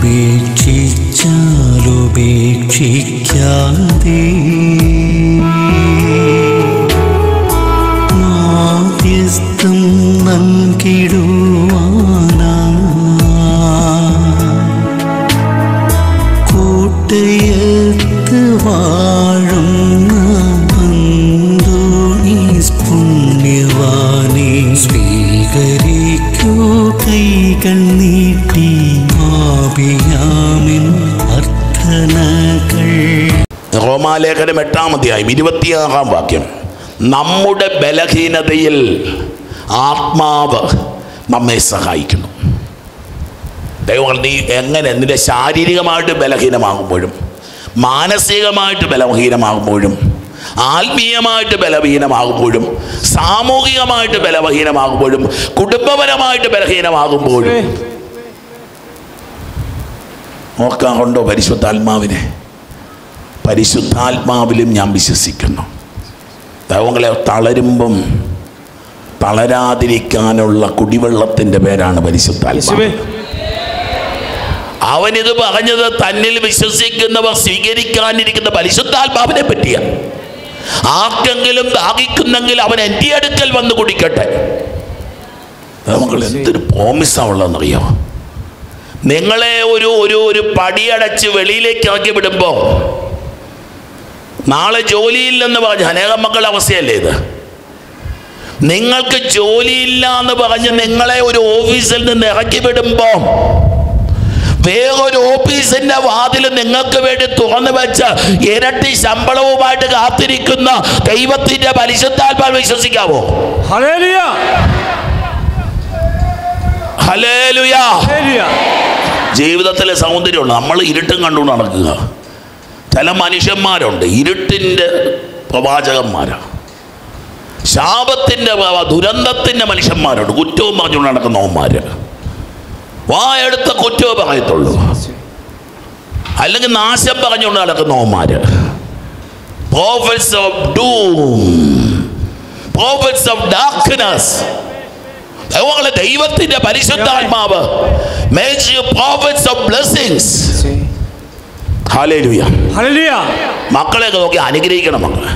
ഉപേക്ഷിച്ചാലുപേക്ഷിക്കാതെ മാധ്യസ്ഥം നൽകിടുവാനാ കൂട്ടയത്ത് വാഴുന്ന അന്തോണീസ് പുണ്യവാനെ സ്വീകരിക്കൂ കൈകൾ നീട്ടി ആപിയാമിൻ അർത്ഥനകൾ റോമാലേഖനം എട്ടാം അധ്യായം ഇരുപത്തിയാറാം വാക്യം നമ്മുടെ ബലഹീനതയിൽ ആത്മാവ് നമ്മെ സഹായിക്കുന്നു ദൈവം നീ എങ്ങനെ നിന്റെ ശാരീരികമായിട്ട് ബലഹീനമാകുമ്പോഴും മാനസികമായിട്ട് ബലഹീനമാകുമ്പോഴും ആത്മീയമായിട്ട് ബലഹീനമാകുമ്പോഴും സാമൂഹികമായിട്ട് ബലഹീനമാകുമ്പോഴും കുടുംബപരമായിട്ട് ബലഹീനമാകുമ്പോഴും നോക്കാറുണ്ടോ പരിശുദ്ധാത്മാവിനെ പരിശുദ്ധാത്മാവിലും ഞാൻ വിശ്വസിക്കുന്നു ദൈവങ്ങളെ തളരുമ്പം തളരാതിരിക്കാനുള്ള കുടിവെള്ളത്തിൻ്റെ പേരാണ് പരിശുദ്ധാത്മാവ് അവനിത് പറഞ്ഞത് തന്നിൽ വിശ്വസിക്കുന്നവർ സ്വീകരിക്കാനിരിക്കുന്ന പരിശുദ്ധാത്മാവിനെ പറ്റിയാണ് ആർക്കെങ്കിലും ദാഹിക്കുന്നെങ്കിൽ അവൻ എൻ്റെ അടുക്കൽ വന്ന് കുടിക്കട്ടെ നമ്മൾ എന്തൊരു പ്രോമിസാണ് ഉള്ളതെന്നറിയാമോ നിങ്ങളെ ഒരു ഒരു ഒരു പടിയടച്ച് വെളിയിലേക്ക് ഇറക്കി വിടുമ്പോൾ നാളെ ജോലിയില്ലെന്ന് പറഞ്ഞ് അനേകം മക്കളുടെ അവസ്ഥയല്ലേ ഇത് നിങ്ങൾക്ക് ജോലിയില്ല എന്ന് പറഞ്ഞ് നിങ്ങളെ ഒരു ഓഫീസിൽ നിന്ന് ഇറക്കി വിടുമ്പോൾ വേറൊരു ഓഫീസിന്റെ വാതിൽ നിങ്ങൾക്ക് വേണ്ടി തുറന്നു വെച്ച് ഇരട്ടി ശമ്പളവുമായിട്ട് കാത്തിരിക്കുന്ന ദൈവത്തിന്റെ പരിശുദ്ധാത്മാവ് വിശ്വസിക്കാവോ ഹല്ലേലൂയ ഹലേലുയാ ഹല്ലേലൂയ ജീവിതത്തിലെ സൗന്ദര്യമുണ്ട് നമ്മൾ ഇരുട്ടും കണ്ടുകൊണ്ട് നടക്കുക ചില മനുഷ്യന്മാരുണ്ട് ഇരുട്ടിൻ്റെ പ്രവാചകന്മാരാണ് ശാപത്തിൻ്റെ പ്രവ- ദുരന്തത്തിൻ്റെ മനുഷ്യന്മാരുണ്ട് കുറ്റവും പറഞ്ഞുകൊണ്ട് നടക്കുന്നവന്മാര് വായെടുത്ത കുറ്റവും പറയത്തുള്ളൂ അല്ലെങ്കിൽ നാശം പറഞ്ഞുകൊണ്ട് നടക്കുന്നവന്മാര് prophets of doom prophets of darkness ദൈവങ്ങളെ ദൈവത്തിന്റെ പരിശുദ്ധാത്മാവ് makes you prophets of blessings hallelujah hallelujah മക്കളെയൊക്കെ നോക്കി അനുഗ്രഹിക്കണം മക്കളെ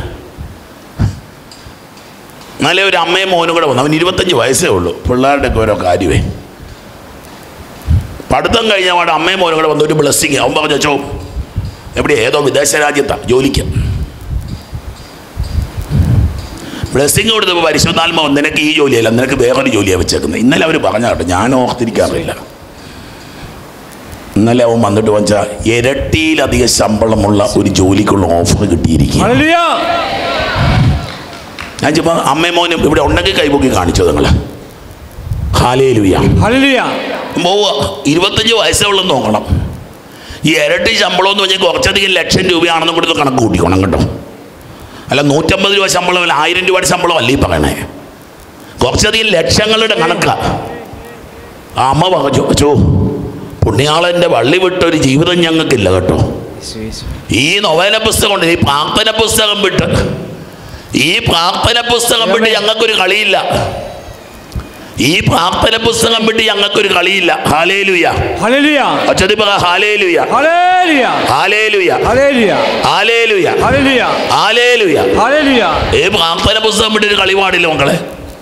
എന്നാലേ ഒരു അമ്മയും മോനും കൂടെ വന്നു അവൻ ഇരുപത്തഞ്ച് വയസ്സേ ഉള്ളൂ പിള്ളേരുടെയൊക്കെ ഓരോ കാര്യമേ പഠിത്തം കഴിഞ്ഞ പാടെ അമ്മയും മോനും കൂടെ വന്നു ഒരു ബ്ലെസ്സിങ് അവൻ പറഞ്ഞു ചോ എവിടെ ഏതോ വിദേശ രാജ്യത്താണ് ജോലിക്ക് ബ്ലെസ്സിങ് കൊടുത്തപ്പോൾ പരിശുദ്ധാത്മാവ് നിനക്ക് ഈ ജോലിയല്ല നിനക്ക് വേറൊരു ജോലിയാണ് വെച്ചേക്കുന്നത് ഇന്നലെ അവർ പറഞ്ഞ കേട്ടോ ഞാൻ ഓർത്തിരിക്കാറില്ല ഇന്നലെ അവൻ വന്നിട്ട് വെച്ചാൽ ഇരട്ടിയിലധികം ശമ്പളമുള്ള ഒരു ജോലിക്കുള്ള ഓഫർ കിട്ടിയിരിക്കുക ഹല്ലേലൂയ ഞാൻ ചുമ്മാ അമ്മയും മോനും ഇവിടെ ഉണ്ടെങ്കിൽ കൈപൊക്കി കാണിച്ചു നിങ്ങൾ ഹാലേലുയ ഹല്ലേലൂയ പോവുക ഇരുപത്തഞ്ച് വയസ്സുള്ള നോക്കണം ഈ ഇരട്ടി ശമ്പളം എന്ന് പറഞ്ഞാൽ കുറച്ചധികം ലക്ഷം രൂപയാണെന്നും കൊടുത്ത് കണക്ക് കൂട്ടിക്കണം കേട്ടോ അല്ല നൂറ്റമ്പത് രൂപ ശമ്പളം അല്ല ആയിരം രൂപയുടെ ശമ്പളം അല്ലേ ഈ പറയണേ കുറച്ചധികം ലക്ഷങ്ങളുടെ കണക്കാണ് ആ അമ്മ പറഞ്ഞു ചോ പുണ്യാളൻ്റെ വള്ളി വിട്ടൊരു ജീവിതം ഞങ്ങൾക്കില്ല കേട്ടോ ഈ നൊവേന പുസ്തകം ഉണ്ട് ഈ പ്രാർത്ഥന പുസ്തകം വിട്ട് ഈ പ്രാർത്ഥന പുസ്തകം വിട്ട് ഞങ്ങൾക്കൊരു കളിയില്ല ഈ പ്രാർത്ഥന പുസ്തകം വിട്ട് ഞങ്ങൾക്കൊരു കളിയില്ല ഹാലേലുയ ഹല്ലേലൂയ അച്ചതി പറ ഹാലേലുയ ഹല്ലേലൂയ ഹാലേലുയ ഹല്ലേലൂയ ഹാലേലുയ ഹല്ലേലൂയ ഹാലേലുയ ഹല്ലേലൂയ ഈ പ്രാർത്ഥന പുസ്തകം വിട്ട് ഒരു കളി പാടില്ല മക്കളെ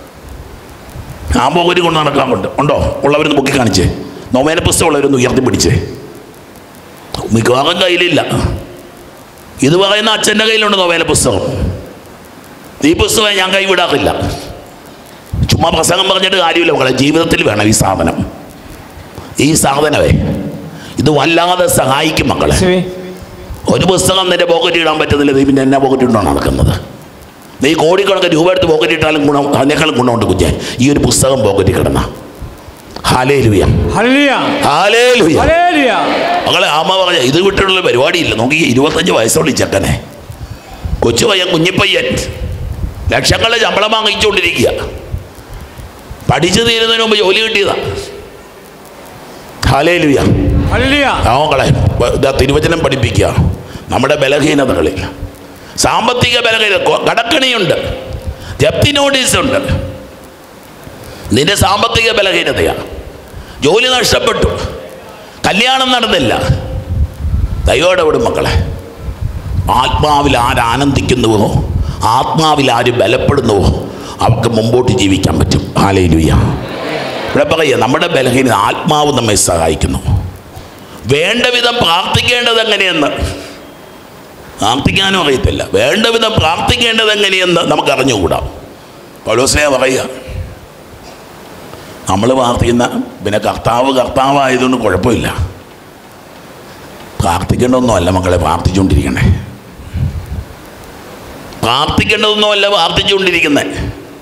ആ പോകരി കൊണ്ട് നടക്കാൻ കൊണ്ട് ഉണ്ടോ ഉള്ളവരൊന്ന് പൊക്കി കാണിച്ചേ നൊവേന പുസ്തകം ഉള്ളവരൊന്ന് ഉയർത്തി പിടിച്ചേ മിക്കവാറും കയ്യിലില്ല ഇത് പറയുന്ന അച്ഛൻ്റെ കയ്യിലുണ്ട് നൊവേന പുസ്തകം ഈ പുസ്തകം ഞാൻ കൈവിടാറില്ല ചുമ്മാ പ്രസംഗം പറഞ്ഞിട്ട് കാര്യമില്ല മക്കളെ ജീവിതത്തിൽ വേണം ഈ സാധനം ഈ സാധനമേ ഇത് വല്ലാതെ സഹായിക്കും മക്കളെ ഒരു പുസ്തകം നിന്റെ പോക്കറ്റ് ഇടാൻ പറ്റുന്നില്ല നീ പിന്നെ എന്നെ പോക്കറ്റ് ഇട്ടാണ് നടക്കുന്നത് നീ കോടിക്കണക്കിന് രൂപ എടുത്ത് പോക്കറ്റ് ഇട്ടാലും ഗുണം അതിനേക്കാളും ഗുണമുണ്ട് കുഞ്ഞെ ഈ ഒരു പുസ്തകം പോക്കറ്റിൽ കിടന്ന ഹാലേലുയ ഹല്ലേലൂയ ഹാലേലുയ ഹല്ലേലൂയ മകളെ അമ്മ പറഞ്ഞ ഇത് വിട്ടുള്ള പരിപാടിയില്ല നോക്കി ഇരുപത്തഞ്ച് വയസ്സുള്ള ഈ ചെക്കനെ കൊച്ചു പയ്യൻ കുഞ്ഞിപ്പയ്യൻ ലക്ഷങ്ങളുടെ ശമ്പളം വാങ്ങിച്ചുകൊണ്ടിരിക്കുക പഠിച്ചു തീരുന്നതിന് മുമ്പ് ജോലി കിട്ടിയതാ ഹാലേലുയ ഹല്ലേലൂയ മക്കളെ ഇതാ തിരുവചനം പഠിപ്പിക്കുക നമ്മുടെ ബലഹീനതകളിൽ സാമ്പത്തിക ബലഹീനത കൊ- കടക്കണിയുണ്ട് ജപ്തി നോട്ടീസ് ഉണ്ട് നിന്റെ സാമ്പത്തിക ബലഹീനതയാണ് ജോലി നഷ്ടപ്പെട്ടു കല്യാണം നടന്നില്ല ദൈവോടെ വിടും മക്കളെ ആത്മാവിൽ ആരാനന്ദിക്കുന്നുവോ ആത്മാവിൽ ആര് ബലപ്പെടുന്നുവോ അവർക്ക് മുമ്പോട്ട് ജീവിക്കാൻ പറ്റും ഹാലയിലുയ്യ ഇവിടെ പറയുക നമ്മുടെ ബലഹീനത ആത്മാവ് നമ്മെ സഹായിക്കുന്നു വേണ്ട വിധം പ്രാർത്ഥിക്കേണ്ടത് എങ്ങനെയെന്ന് പ്രാർത്ഥിക്കാനും അറിയത്തില്ല വേണ്ട വിധം പ്രാർത്ഥിക്കേണ്ടത് എങ്ങനെയെന്ന് നമുക്ക് അറിഞ്ഞുകൂടാ പൗലോസ്ലേ പറയുക നമ്മൾ പ്രാർത്ഥിക്കുന്ന പിന്നെ കർത്താവ് കർത്താവായതുകൊണ്ട് കുഴപ്പമില്ല പ്രാർത്ഥിക്കേണ്ടതൊന്നുമല്ല മക്കളെ പ്രാർത്ഥിച്ചുകൊണ്ടിരിക്കണേ പ്രാർത്ഥിക്കേണ്ടതൊന്നുമല്ല പ്രാർത്ഥിച്ചുകൊണ്ടിരിക്കുന്നത്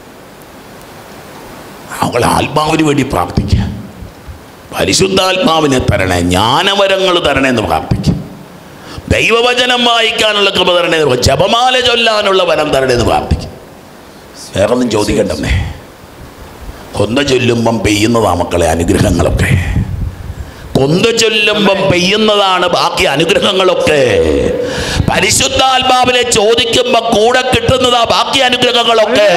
അവൾ ആത്മാവിന് വേണ്ടി പ്രാർത്ഥിക്കുക പരിശുദ്ധാത്മാവിനെ തരണേ ജ്ഞാനവരങ്ങൾ തരണേ എന്ന് പ്രാർത്ഥിക്കുക ദൈവവചനം വായിക്കാനുള്ള കൃപ തരണേ എന്ന് പ്രാർത്ഥിക്കുക. ജപമാല ചൊല്ലാനുള്ള വരം തരണേ എന്ന് പ്രാർത്ഥിക്കും വേറെ ഒന്നും ചോദിക്കണ്ടെന്നേ കൊന്ത ചൊല്ലുമ്പം പെയ്യുന്നതാ മക്കളെ അനുഗ്രഹങ്ങളൊക്കെ കൊന്ത ചൊല്ലുമ്പം പെയ്യുന്നതാണ് ബാക്കി അനുഗ്രഹങ്ങളൊക്കെ പരിശുദ്ധാത്മാവിനെ ചോദിക്കുമ്പോ കൂടെ കിട്ടുന്നതാ ബാക്കി അനുഗ്രഹങ്ങളൊക്കെ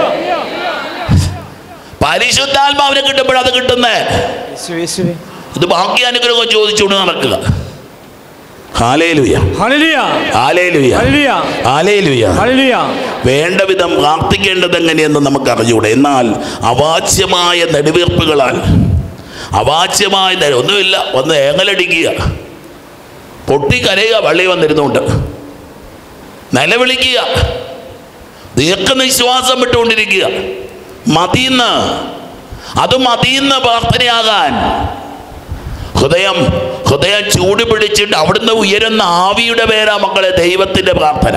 പരിശുദ്ധാത്മാവിനെ കിട്ടുമ്പോഴത് കിട്ടുന്നേ യേശുവേ, യേശുവേ. ഇത് ബാക്കി അനുഗ്രഹം ചോദിച്ചുകൊണ്ട് നടക്കുക ഹാലേലുയ ഹല്ലേലൂയ. ഹാലേലുയ ഹല്ലേലൂയ. ഹാലേലുയ ഹല്ലേലൂയ. വേണ്ട വിധം പ്രാർത്ഥിക്കേണ്ടത് എങ്ങനെയെന്ന് നമുക്ക് അറിഞ്ഞുകൂടെ എന്നാൽ അവാച്യമായ നെടുവീർപ്പുകളാൽ അവാച്യമായ നെ- ഒന്നുമില്ല ഒന്ന് ഏങ്ങലടിക്കുക പൊട്ടിക്കരയുക വള്ളി വന്നിരുന്നുകൊണ്ട് നിലവിളിക്കുക ദീർഘനിശ്വാസം വിട്ടുകൊണ്ടിരിക്കുക മതിന്ന് അത് മതിന്ന് പ്രാർത്ഥനയാകാൻ ഹൃദയം ഹൃദയം ചൂട് പിടിച്ചിട്ട് അവിടുന്ന് ഉയരുന്ന ആവിയുടെ പേരാ മക്കളെ ദൈവത്തിന്റെ പ്രാർത്ഥന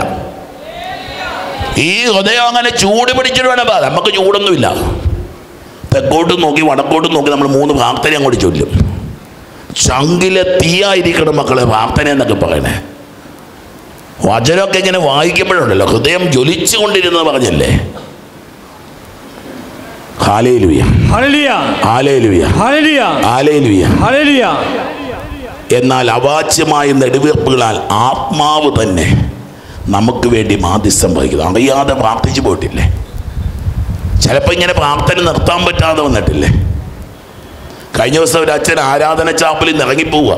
ഈ ഹൃദയം അങ്ങനെ ചൂട് പിടിച്ചിട്ട് വേണം പ്രാർത്ഥന. നമുക്ക് ചൂടൊന്നുമില്ല തെക്കോട്ടും നോക്കി വടക്കോട്ടും നോക്കി നമ്മൾ മൂന്ന് പ്രാർത്ഥന അങ്ങോട്ട് ചൊല്ലും ചങ്കിലെ തീയായിരിക്കണം മക്കളെ പ്രാർത്ഥന എന്നൊക്കെ പറയണേ വചനമൊക്കെ ഇങ്ങനെ വായിക്കുമ്പോഴുണ്ടല്ലോ ഹൃദയം ജ്വലിച്ചു കൊണ്ടിരുന്നത് പറഞ്ഞല്ലേ ഹാലേലുയ ഹല്ലേലൂയ. ഹാലേലുയ ഹല്ലേലൂയ. ഹാലേലുയ ഹല്ലേലൂയ. എന്നാൽ അവാച്യമായ നെടുവീർപ്പുകളാൽ ആത്മാവ് തന്നെ നമുക്ക് വേണ്ടി മാധ്യസ്ഥം വഹിക്കുന്നു അറിയാതെ പ്രാർത്ഥിച്ചു പോയിട്ടില്ലേ ചിലപ്പോൾ ഇങ്ങനെ പ്രാർത്ഥന നിർത്താൻ പറ്റാതെ വന്നിട്ടില്ലേ കഴിഞ്ഞ ദിവസം ഒരു അച്ഛൻ ആരാധന ചാപ്പലിൽ നിന്ന് ഇറങ്ങിപ്പോവുക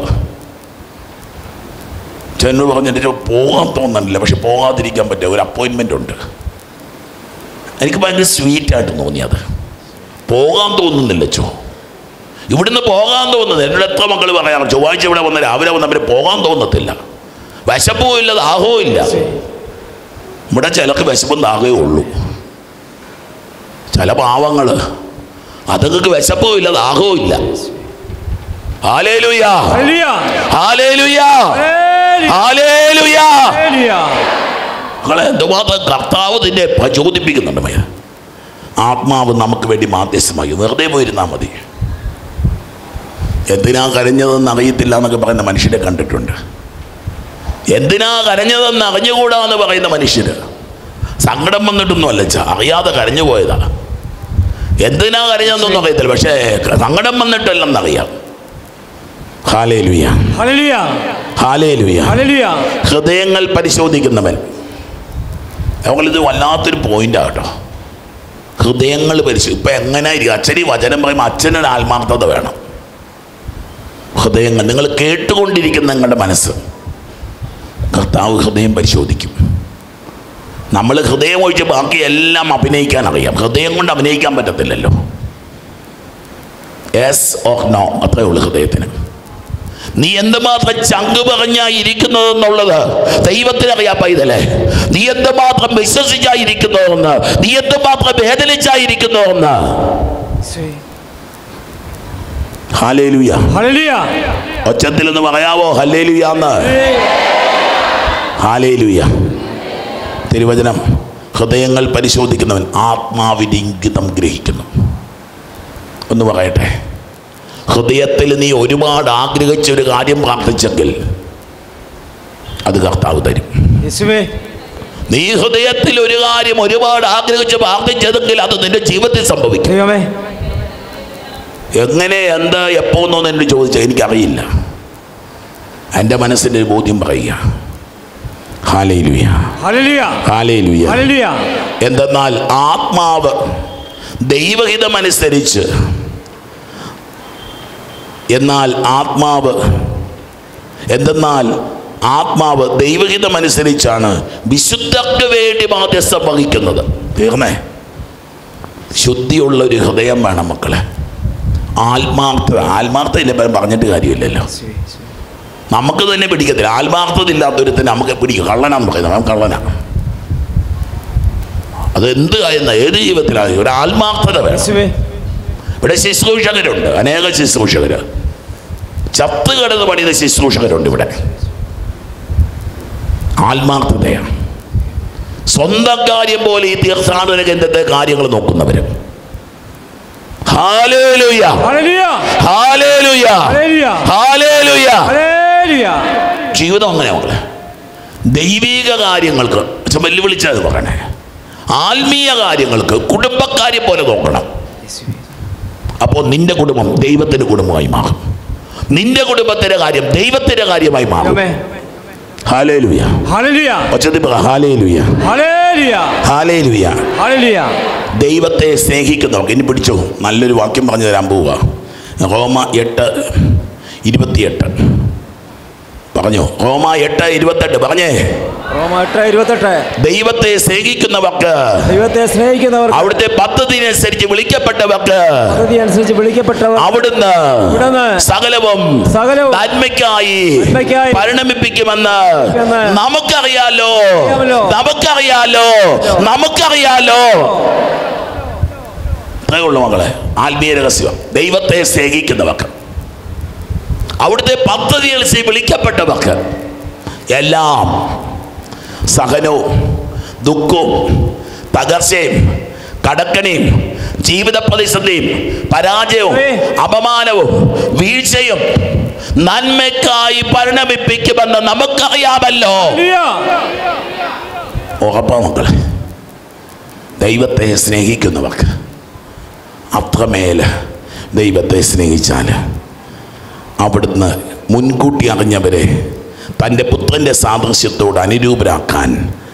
ചെന്നോട് പറഞ്ഞിട്ട് പോകാൻ തോന്നണില്ല പക്ഷെ പോകാതിരിക്കാൻ പറ്റിയ ഒരു അപ്പോയിൻമെൻ്റ് ഉണ്ട് എനിക്ക് ഭയങ്കര സ്വീറ്റായിട്ട് തോന്നിയത് പോകാൻ തോന്നുന്നില്ല ചോ ഇവിടുന്ന് പോകാൻ തോന്നുന്നത് എന്നോട് എത്ര മക്കൾ പറയാം ചൊവ്വാഴ്ച ഇവിടെ വന്ന് രാവിലെ വന്ന് അവര് പോകാൻ തോന്നത്തില്ല വിശപ്പും ഇല്ല ദാഹവും ഇല്ല ഇവിടെ ചിലക്ക് വിശപ്പും ദാഹമേ ഉള്ളൂ ചില പാവങ്ങൾ അതുങ്ങൾക്ക് വിശപ്പും ഇല്ല ദാഹവും ഇല്ല ഹാലേലുയാ ഹല്ലേലൂയ. ഹാലേലുയാ ഹല്ലേലൂയ. ഹാലേലുയാ ഹല്ലേലൂയ. മക്കളെ എന്തുമാത്രം കർത്താവ് നിന്നെ പ്രചോദിപ്പിക്കുന്നുണ്ട് മയ ആത്മാവ് നമുക്ക് വേണ്ടി മാധ്യസ്ഥമായി വെറുതെ പോയിരുന്നാൽ മതി എന്തിനാ കരഞ്ഞതെന്ന് അറിയത്തില്ല എന്നൊക്കെ പറയുന്ന മനുഷ്യരെ കണ്ടിട്ടുണ്ട് എന്തിനാ കരഞ്ഞതെന്ന് അറിഞ്ഞുകൂടാ എന്ന് പറയുന്ന മനുഷ്യര് സങ്കടം വന്നിട്ടൊന്നും അല്ല ചാ അറിയാതെ കരഞ്ഞു പോയതാ എന്തിനാ കരഞ്ഞതെന്നൊന്നും അറിയത്തില്ല പക്ഷേ സങ്കടം വന്നിട്ടല്ലെന്നറിയാം ഹാലേ ലുയ ഹല്ലേലൂയ. ഹാലേ ലുയ ഹല്ലേലൂയ. ഹൃദയങ്ങൾ പരിശോധിക്കുന്നവൻ അവങ്ങളിത് വല്ലാത്തൊരു പോയിന്റാണ് കേട്ടോ ഹൃദയങ്ങൾ പരിശോ ഇപ്പം എങ്ങനെ ഇരിക്കും അച്ഛൻ ഈ വചനം പറയുമ്പോൾ അച്ഛനൊരു ആത്മാർത്ഥത വേണം ഹൃദയങ്ങൾ നിങ്ങൾ കേട്ടുകൊണ്ടിരിക്കുന്ന നിങ്ങളുടെ മനസ്സ് കർത്താവ് ഹൃദയം പരിശോധിക്കും നമ്മൾ ഹൃദയം ഒഴിച്ച് ബാക്കി എല്ലാം അഭിനയിക്കാൻ അറിയാം ഹൃദയം കൊണ്ട് അഭിനയിക്കാൻ പറ്റത്തില്ലല്ലോ എസ് ഓർ നോ അത്രേ ഉള്ളൂ ഹൃദയത്തിന് നീ എന്തുമാത്രം ചങ്ക് പറഞ്ഞാ ഇരിക്കുന്നതെന്നുള്ളത് ദൈവത്തിനറിയാം പൈതലേ നീ എന്തുമാത്രം വിശ്വസിച്ചായിരിക്കുന്നതെന്ന് നീ എന്തുമാത്രം വേദനിച്ചായിരിക്കുന്നതെന്ന് യേശുവേ. Hallelujah hallelujah. ഒച്ചത്തിൽ എന്ന് പറയാവോ ഹല്ലേലുയാന്ന് ഹാലേലുയ തിരുവചനം ഹൃദയങ്ങൾ പരിശോധിക്കുന്നവൻ ആത്മാവിൻ്റെ ഇംഗിതം ഗ്രഹിക്കുന്നു ഒന്ന് പറയട്ടെ ഹൃദയത്തിൽ നീ ഒരുപാട് ആഗ്രഹിച്ച ഒരു കാര്യം പ്രാർത്ഥിച്ചെങ്കിൽ അത് കർത്താവ് തരും യേശുവേ. നീ ഹൃദയത്തിൽ ഒരു കാര്യം ഒരുപാട് ആഗ്രഹിച്ച് പ്രാർത്ഥിച്ചതെങ്കിൽ അത് നിന്റെ ജീവിതത്തിൽ സംഭവിക്കും ദൈവമേ എങ്ങനെ എന്താ എപ്പോ എന്നൊന്നും എന്നോട് ചോദിച്ചാൽ എനിക്കറിയില്ല എൻ്റെ മനസ്സിൻ്റെ ഒരു ബോധ്യം പറയുക ഹാലയിലുയ ഹല്ലേലൂയ. ഹാലയിലുയ ഹല്ലേലൂയ. എന്തെന്നാൽ ആത്മാവ് ദൈവഹിതമനുസരിച്ച് എന്നാൽ ആത്മാവ് എന്തെന്നാൽ ആത്മാവ് ദൈവഹിതമനുസരിച്ചാണ് വിശുദ്ധർക്ക് വേണ്ടി മാധ്യസ്ഥം വഹിക്കുന്നത് തീർന്നേ ശുദ്ധിയുള്ള ഒരു ഹൃദയം വേണം മക്കളെ ആത്മാർത്ഥത ആത്മാർത്ഥത ഇല്ല പറഞ്ഞിട്ട് കാര്യമില്ലല്ലോ നമുക്ക് തന്നെ പിടിക്കത്തില്ല ആത്മാർത്ഥത ഇല്ലാത്തൊരുത്തിന് നമുക്ക് പിടിക്കും കള്ളനാന്ന് പറയുന്നത് അവൻ കള്ളനാണ് അത് എന്ത് ആയെന്ന ഏത് ജീവിതത്തിലാണ് ഒരു ആത്മാർത്ഥത വേണം യേശുവേ ഇവിടെ ശുശ്രൂഷകരുണ്ട് അനേക ശുശ്രൂഷകർ ചത്ത് കിടന്ന് പണിയുന്ന ശുശ്രൂഷകരുണ്ട് ഇവിടെ ആത്മാർത്ഥതയാണ് സ്വന്തം കാര്യം പോലെ ഈ തീർത്ഥാടന കേന്ദ്രത്തെ കാര്യങ്ങൾ നോക്കുന്നവര് ഹാലേലുയ ഹല്ലേലൂയ ഹാലേലുയ ഹല്ലേലൂയ ഹാലേലുയ ഹല്ലേലൂയ ജീവിതം അങ്ങനെ മക്കളെ ദൈവിക കാര്യങ്ങൾക്ക് പക്ഷെ വെല്ലുവിളിച്ചത് പറയണേ ആത്മീയ കാര്യങ്ങൾക്ക് കുടുംബക്കാരെ പോലെ നോക്കണം അപ്പോൾ നിന്റെ കുടുംബം ദൈവത്തിന്റെ കുടുംബമായി മാറും നിന്റെ കുടുംബത്തിന്റെ കാര്യം ദൈവത്തിന്റെ കാര്യമായി മാറും ആമേൻ ഹാലേലുയ ഹല്ലേലൂയ ഒച്ചത്തിൽ പറ ഹാലേലുയ ഹല്ലേലൂയ ഹാലേലുയ ഹല്ലേലൂയ ദൈവത്തെ സ്നേഹിക്കുന്നവർക്ക് ഇനി പിടിച്ചോ നല്ലൊരു വാക്യം പറഞ്ഞു തരാൻ പോവുക റോമ എട്ട് ഇരുപത്തിയെട്ട് പറഞ്ഞോ റോമ എട്ട് ഇരുപത്തെട്ട് പറഞ്ഞേ റോമ എട്ട് ഇരുപത്തെട്ട് ദൈവത്തെ സ്നേഹിക്കുന്നവർക്ക് ദൈവത്തെ സ്നേഹിക്കുന്നവർ അവിടുത്തെ പദ്ധതിനനുസരിച്ച് വിളിക്കപ്പെട്ടവർക്ക് പദ്ധതി അനുസരിച്ച് വിളിക്കപ്പെട്ടവർ അവിടുന്ന് ഇവിടുന്ന് സകലവും സകലവും നന്മയ്ക്കായി നന്മയ്ക്കായി പരിണമിപ്പിക്കുമെന്ന് എന്ന് നമുക്കറിയാലോ അറിയാമല്ലോ. നമുക്കറിയാലോ നമുക്കറിയാലോ ഇത്രയേ ഉള്ളൂ മകളെ ആത്മീയ രഹസ്യം ദൈവത്തെ സ്നേഹിക്കുന്നവർക്ക് അവിടുത്തെ പദ്ധതി അനുസരിച്ച് വിളിക്കപ്പെട്ടവർക്ക് എല്ലാം സഹനവും ദുഃഖവും തകർച്ചയും കടക്കണിയും ജീവിത പ്രതിസന്ധിയും പരാജയവും അപമാനവും വീഴ്ചയും നന്മയ്ക്കായി പരിണമിപ്പിക്കുമെന്ന് നമുക്കറിയാമല്ലോ ഹല്ലേലൂയ ഉറപ്പാ മക്കളെ ദൈവത്തെ സ്നേഹിക്കുന്നവർക്ക് അത്രമേൽ ദൈവത്തെ സ്നേഹിച്ചാൽ അവിടുന്ന് മുൻകൂട്ടി അറിഞ്ഞവരെ തൻ്റെ പുത്രൻ്റെ സാദൃശ്യത്തോട് അനുരൂപരാക്കാൻ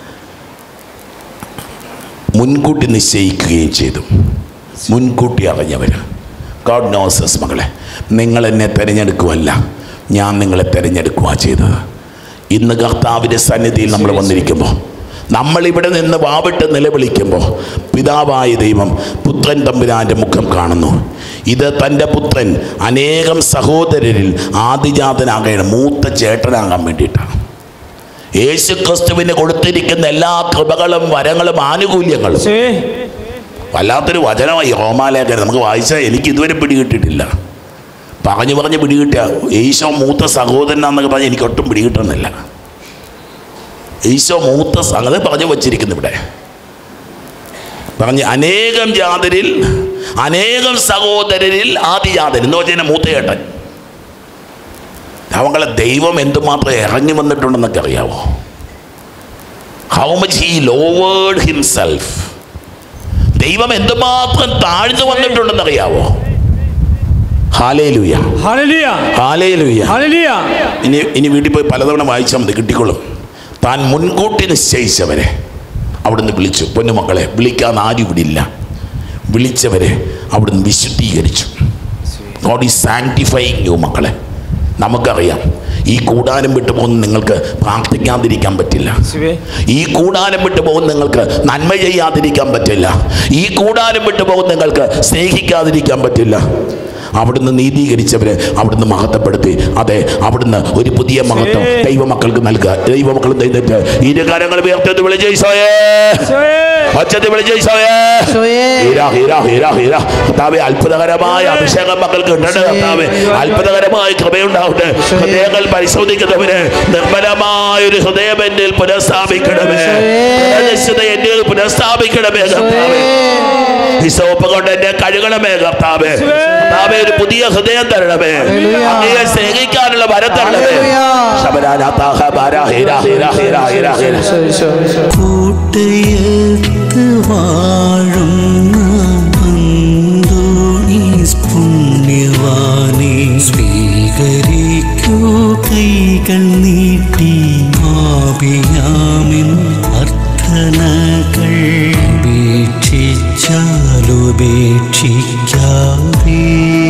മുൻകൂട്ടി നിശ്ചയിക്കുകയും ചെയ്തു മുൻകൂട്ടി അറിഞ്ഞവർ ഗോഡ് നോസസ് മകളെ നിങ്ങൾ എന്നെ തിരഞ്ഞെടുക്കുമല്ല ഞാൻ നിങ്ങളെ തിരഞ്ഞെടുക്കുക ചെയ്തത് ഇന്ന് കർത്താവിൻ്റെ സന്നിധിയിൽ നമ്മൾ വന്നിരിക്കുമ്പോൾ നമ്മളിവിടെ നിന്ന് വാവിട്ട് നിലവിളിക്കുമ്പോൾ പിതാവായ ദൈവം പുത്രൻ തമ്പുരാൻ്റെ മുഖം കാണുന്നു ഇത് തൻ്റെ പുത്രൻ അനേകം സഹോദരരിൽ ആദിജാതനാകണം മൂത്ത ചേട്ടനാകാൻ വേണ്ടിയിട്ടാണ് യേശു ക്രിസ്തുവിന് കൊടുത്തിരിക്കുന്ന എല്ലാ കൃപകളും വരങ്ങളും ആനുകൂല്യങ്ങളും യേശുവേ വല്ലാത്തൊരു വചനമായി റോമാലേഖനം നമുക്ക് വായിച്ചാൽ എനിക്ക് ഇതുവരെ പിടികിട്ടിട്ടില്ല പറഞ്ഞു പറഞ്ഞ് പിടികിട്ടുക ഈശോ മൂത്ത സഹോദരനാന്നൊക്കെ പറഞ്ഞ് എനിക്ക് ഒട്ടും പിടികിട്ടുന്നില്ല ഈശോ മൂത്ത സംഗതി പറഞ്ഞു വച്ചിരിക്കുന്നു ഇവിടെ പറഞ്ഞ് അനേകം ജാതരിൽ അനേകം സഹോദരരിൽ ആദിജാതൻ എന്ന് വെച്ചാൽ മൂത്ത ചേട്ടൻ അവങ്ങളെ ദൈവം എന്തുമാത്രം ഇറങ്ങി വന്നിട്ടുണ്ടെന്നൊക്കെ അറിയാവോ how much he lowered himself ദൈവം എന്തുമാത്രം താഴ്ന്നു വന്നിട്ടുണ്ടെന്ന് അറിയാവോ ഹാലേലുയ ഹല്ലേലൂയ ഹാലേലുയ ഹല്ലേലൂയ ഇനി ഇനി വീട്ടിൽ പോയി പലതവണ വായിച്ചാൽ മതി കിട്ടിക്കൊള്ളും താൻ മുൻകൂട്ടി നിശ്ചയിച്ചവരെ അവിടുന്ന് വിളിച്ചു പൊന്നുമക്കളെ വിളിക്കാൻ ആരും ഇവിടെ ഇല്ല വിളിച്ചവരെ അവിടുന്ന് വിശുദ്ധീകരിച്ചു ഗോഡ് ഈസ് സാങ്ടിഫൈങ് യു മക്കളെ നമുക്കറിയാം ഈ കൂടാരം വിട്ടു പോകുന്ന നിങ്ങൾക്ക് പ്രാർത്ഥിക്കാതിരിക്കാൻ പറ്റില്ല യേശുവേ ഈ കൂടാരം വിട്ടു പോകുന്ന നിങ്ങൾക്ക് നന്മ ചെയ്യാതിരിക്കാൻ പറ്റില്ല ഈ കൂടാരം വിട്ടു പോകുന്ന നിങ്ങൾക്ക് സ്നേഹിക്കാതിരിക്കാൻ പറ്റില്ല അവിടുന്ന് നീതീകരിച്ചവരെ അവിടുന്ന് മഹത്വപ്പെടുത്തി അതെ അവിടുന്ന് ഒരു പുതിയ മഹത്വം ദൈവമക്കൾക്ക് നൽകുക ദൈവമക്കൾ ചെയ്തിട്ട് ഇരുകാരങ്ങൾ ഉയർത്തത് വിളിച്ചോയേ യേശുവേ ഒച്ചത്തിൽ വിളിച്ചോയേ ഹീരാ ഹീരാ ഹീരാ ഹീരാ കർത്താവെ അത്ഭുതകരമായ അഭിഷേകം മക്കൾക്ക് ഉണ്ട് കർത്താവെ അത്ഭുതകരമായ കൃപയുണ്ടാവട്ടെ ഹൃദയങ്ങൾ പരിശോധിക്കുന്നവര് നിർമ്മലമായ ഒരു ഹൃദയം എന്നിൽ പുനഃസ്ഥാപിക്കണമേ ദൃഢനിശ്ചിത എന്നിൽ പുനഃസ്ഥാപിക്കണമേ കർത്താവെ ഹിസോപ്പ് കൊണ്ട് എന്നെ കഴുകണമേ കർത്താവെ കർത്താവെ ഒരു പുതിയ ഹൃദയം തരണമേ അങ്ങയെ സ്നേഹിക്കാനുള്ള വരം തരണമേ ശബരാനാഥാഹ ബാരാ ഹീരാ ഹീരാ ഹീരാ ഹീരാ ഹീരാ കൂട്ടയത്ത് വാഴുന്ന അന്തോണീസ് പുണ്യവാനെ സ്വീകരിക്കൂ കൈകൾ നീട്ടി ആപിയാമിൻ അർത്ഥനകൾ ഉപേക്ഷിച്ചാലുപേക്ഷിക്കാതെ